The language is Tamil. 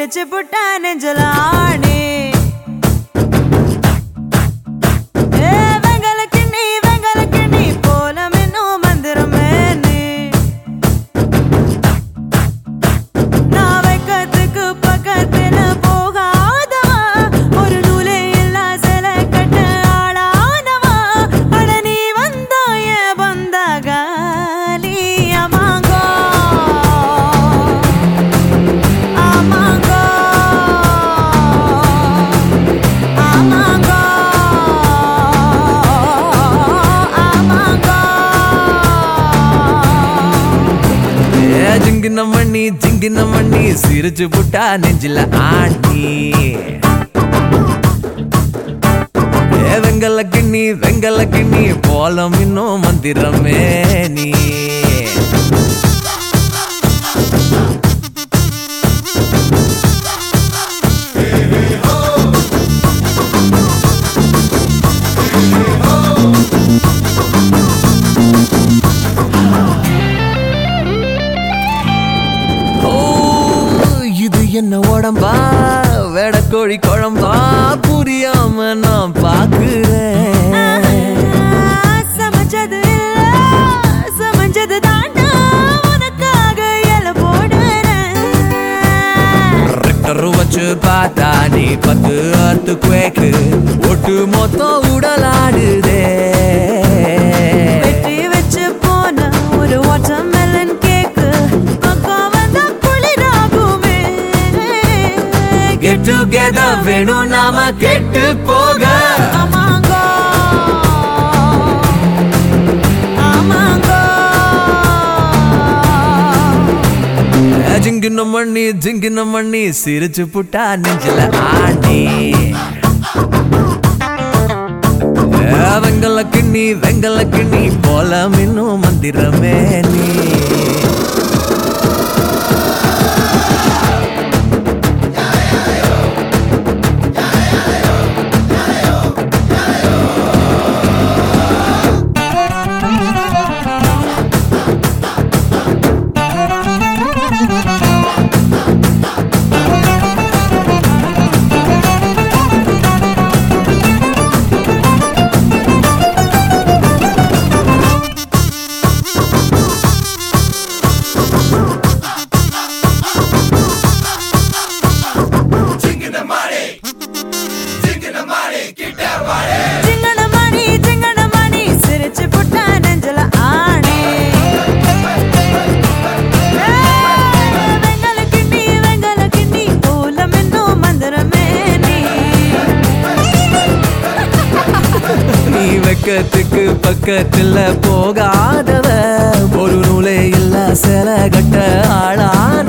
சிரிச்சு புட்டா நெஞ்சல ஆணி ஏ வெங்கல கிண்ணி வெங்கல கிண்ணி போல மின்னும் மந்திரமே நீ நான் வைக்கத்துக்கு பக்கத்துல போகாதவா ஒரு நூலே இல்லா சில கட்ட ஆளானவா அட நீ வந்தாய வந்தாகாலி அமாங்கோ அமாங்கோ அமாங்கோ அமாங்கோ ஏ ஜிங்கின மண்ணி ஜிங்கின மண்ணி சிரிச்சு புட்டா நெஞ்சில ஆண்டி ஏ வெங்கல கிண்ணி வெங்கல கிண்ணி போலம் இன்னும் மந்திரமே நீ ஓ இது என்ன உடம்பா வெடக்கோழி குழம்பா புரியாம நான் பாக்குறேன் சமைச்சது இல்ல சமைச்சது தாண்டா உனக்காக இல போடுறேன் ரெக்டர் வச்சு பார்த்தா நீ பத்து அத்து குவேக்கு ஒட்டு மொத்தம் உடலாடுதே வெட்டி வச்சு போன ஒரு வாட்டர்மெலன் கேக்கு பக்கம் வந்தா குளிராகுமே கெட் டுகெதர் வேணும் நாம கெட்டு போக அமாங்கோ அமாங்கோ ஜிங்கின மண்ணி ஜிங்கின மண்ணி சிரிச்சு புட்டா நெஞ்சில ஆண்டி ஏ, வெங்கல கிண்ணி வெங்கல கிண்ணி போல மின்னும் மந்திரமே நீ சிங்கன மணி சிங்கன மணி சிரிச்சு புட்டா நெஞ்சல ஆணி வெங்கல கிண்ணி வெங்கல கிண்ணி போல மின்னும் மந்திரமே நீ நீ வெக்கத்துக்கு பக்கத்துல போகாதவ ஒரு நூலே இல்ல சில கட்ட ஆளான